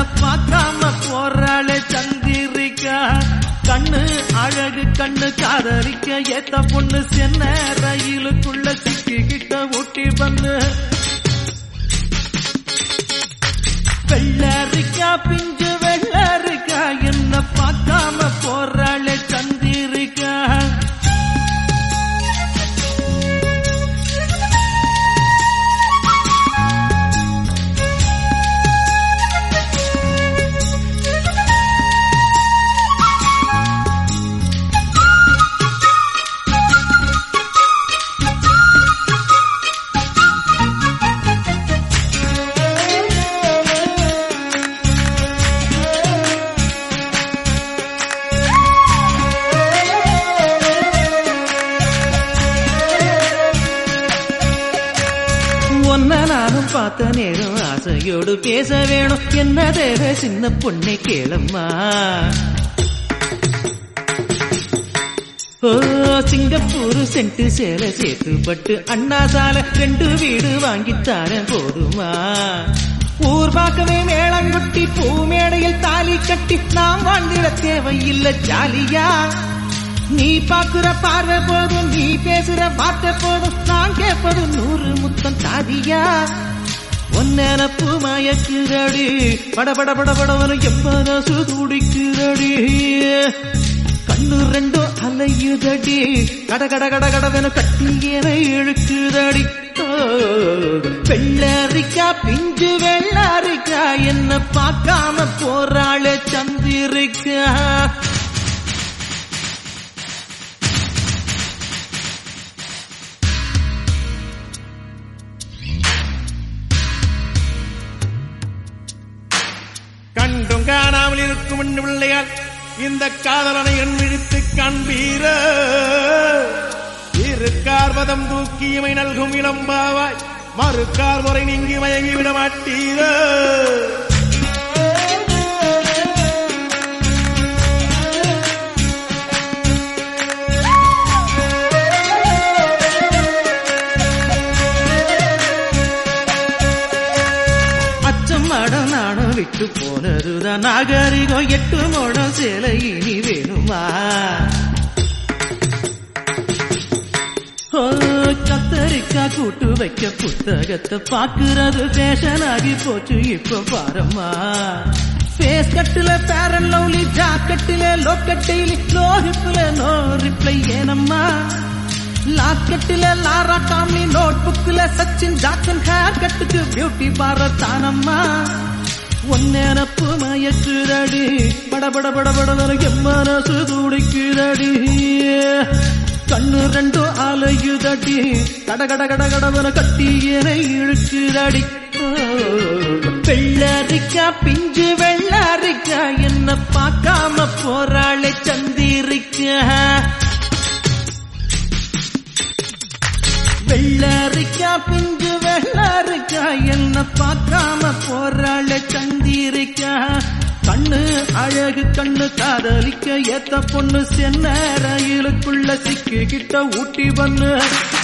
பார்க்காம போறாளே சந்திரிக்கா கண்ணு அழகு கண்ணு காதலிக்க ஏத்த பொண்ணு சென்ன ரயிலுக்குள்ள சிக்கிக்கிட்ட ஊட்டி வந்து வெள்ளரிக்கா பிஞ்சு வெள்ளரிக்கா என்ன பார்க்காம போறாளே சந்திரிக்கா ஒன்ன நானும் பார்த்த நேரம் ஆசையோடு பேச வேணும் என்ன தேவை சின்ன பொண்ணை கேளம்மா ஓ சிங்கப்பூர் சென்ட்டு சேலை சேர்த்து பட்டு அண்ணா சாலை ரெண்டு வீடு வாங்கித்தார போதுமா ஊர் பார்க்கவே மேளங்குட்டி பூ மேடையில் தாலி கட்டி நாம் வாழ்ந்திட தேவையில்லை ஜாலியா நீ பாக்குற பார்வை போதும் நீ பேசுற வார்த்தை போதும் நான் கேட்பது நூறு முத்தம் தாதியா ஒன்னப்பு மயக்குதடி பட பட பட படவனு எம்மனசு துடிக்குதடி கண்ணு ரெண்டும் அலையுதடி கட கட கட கடவென கட்டியன இழுக்குதடி ஓ, வெள்ளரிக்கா பிஞ்சு வெள்ளரிக்கா என்ன பார்க்காம போறாளே சந்திரிக்கா கண்டும் காணாமல் இருக்கும் என் பிள்ளையால் இந்த காதலனை என் விழித்து காண்பீர இருக்கார் பதம் தூக்கி இமை நல்கும் இளம்பாவாய் மறுக்கார் முறை நீங்கி மயங்கி விட மாட்டீர அச்சம் மடம் நாடம் விட்டு போனதுதான் நாகரிகம் எட்டு மோடம் சேலை இனி வேணுமா ஓ, கத்தரிக்கா கூட்டு வைக்க புத்தகத்தை பாக்குறது ஃபேஷன் ஆகி போச்சு இப்ப பாரம்மா ஃபேஸ் கட்டுல பேரன் லவ்லி ஜாக்கெட்டுல லோக்கட்டையில லோ ஹிப்ல நோ ரிப்ளை ஏனம்மா லாக்கெட்டுல லாரா காம்லி நோட் புக்ல சச்சின் ஜாக்சன் ஹேர் கட்டுக்கு பியூட்டி பார்லர் தானம்மா ஒன்னேனப்பு மயக்குதடி பட பட பட பட என் மனசு துடிக்குதடி கண்ணு ரெண்டும் அலையுதடி கட கட கட கடவன கட்டி என இழுக்குதடி ஓ, வெள்ளரிக்கா பிஞ்சு வெள்ளரிக்கா என்ன பார்க்காம போறாளே சந்திரிக்கா வெள்ளரிக்கா பிஞ்சு வெள்ளரிக்கா என்ன பார்க்காம போறாள சந்திரிக்கா கண்ணு அழகு கண்ணு காதலிக்க ஏத்த பொண்ணு சென்ன ரயிலுக்குள்ள சிக்கிக்கிட்ட ஊட்டி பண்ணு